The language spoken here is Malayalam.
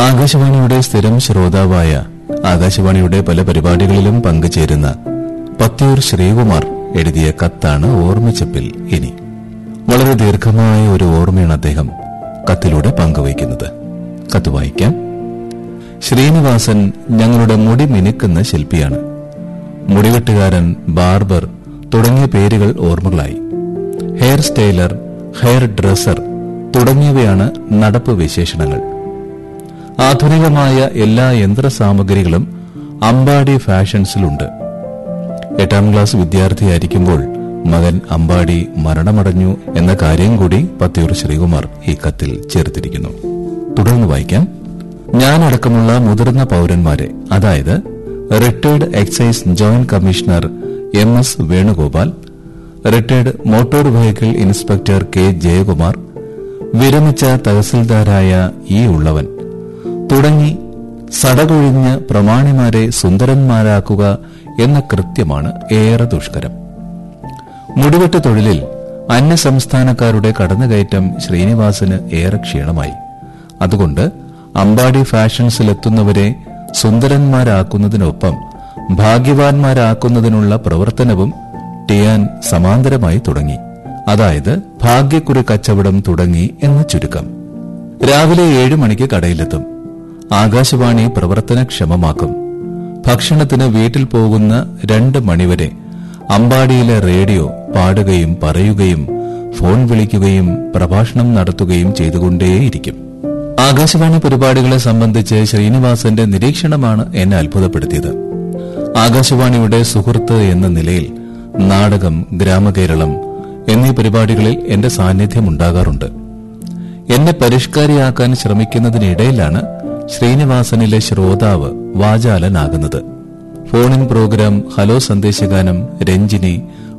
ആകാശവാണിയുടെ സ്ഥിരം ശ്രോതാവായ ആകാശവാണിയുടെ പല പരിപാടികളിലും പങ്കുചേരുന്ന പത്തിയൂർ ശ്രീകുമാർ എഴുതിയ കത്താണ് ഓർമ്മിച്ചപ്പിൽ ഇനി വളരെ ദീർഘമായ ഒരു ഓർമ്മയാണ് അദ്ദേഹം കത്തിലൂടെ പങ്കുവയ്ക്കുന്നത് കത്ത് വായിക്കാം ശ്രീനിവാസൻ ഞങ്ങളുടെ മുടി മിനുക്കുന്ന ശില്പിയാണ് മുടിവെട്ടുകാരൻ ബാർബർ തുടങ്ങിയ പേരുകൾ ഓർമ്മകളായി ഹെയർ സ്റ്റൈലർ ഹെയർ ഡ്രസ്സർ തുടങ്ങിയവയാണ് നടപ്പ് വിശേഷണങ്ങൾ ആധുനികമായ എല്ലാ യന്ത്രസാമഗ്രികളും അമ്പാടി ഫാഷൻസിലുണ്ട് എട്ടാം ക്ലാസ് വിദ്യാർത്ഥിയായിരിക്കുമ്പോൾ മകൻ അമ്പാടി മരണമടഞ്ഞു എന്ന കാര്യം കൂടി പത്തിയൂർ ശ്രീകുമാർ ഈ കത്തിൽ ചേർത്തിരിക്കുന്നു തുടർന്ന് വായിക്കാം ഞാനടക്കമുള്ള മുതിർന്ന പൌരന്മാരെ അതായത് retired excise joint commissioner M S Venugopal retired motor vehicle inspector K Jayakumar വിരമിച്ച തഹസിൽദാരായ ഇ ഉള്ളവൻ തുടങ്ങി സടകൊഴിഞ്ഞ പ്രമാണിമാരെ സുന്ദരന്മാരാക്കുക എന്ന കൃത്യമാണ് ഏറെ ദുഷ്കരം മുടിവെട്ട് തൊഴിലിൽ അന്യസംസ്ഥാനക്കാരുടെ കടന്നുകയറ്റം ശ്രീനിവാസന് ഏറെ ക്ഷീണമായി അതുകൊണ്ട് അമ്പാടി ഫാഷൻസിലെത്തുന്നവരെ സുന്ദരന്മാരാക്കുന്നതിനൊപ്പം ഭാഗ്യവാന്മാരാക്കുന്നതിനുള്ള പ്രവർത്തനവും ടിയാൻ സമാന്തരമായി തുടങ്ങി അതായത് ഭാഗ്യക്കുറി കച്ചവടം തുടങ്ങി എന്ന് ചുരുക്കം രാവിലെ ഏഴ് മണിക്ക് കടയിലെത്തും ആകാശവാണി പ്രവർത്തനക്ഷമമാക്കും ഭക്ഷണത്തിന് വീട്ടിൽ പോകുന്ന രണ്ട് മണിവരെ അമ്പാടിയിലെ റേഡിയോ പാടുകയും പറയുകയും ഫോൺ വിളിക്കുകയും പ്രഭാഷണം നടത്തുകയും ചെയ്തുകൊണ്ടേയിരിക്കും ആകാശവാണി പരിപാടികളെ സംബന്ധിച്ച് ശ്രീനിവാസന്റെ നിരീക്ഷണമാണ് എന്നെ അത്ഭുതപ്പെടുത്തിയത് ആകാശവാണിയുടെ സുഹൃത്ത് എന്ന നിലയിൽ നാടകം ഗ്രാമകേരളം എന്നീ പരിപാടികളിൽ എന്റെ സാന്നിധ്യം ഉണ്ടാകാറുണ്ട് എന്നെ പരിഷ്കാരിയാക്കാൻ ശ്രമിക്കുന്നതിനിടയിലാണ് ശ്രീനിവാസനിലെ ശ്രോതാവ് വാചാലനാകുന്നത് ഫോണിൻ പ്രോഗ്രാം ഹലോ സന്ദേശഗാനം രഞ്ജിനി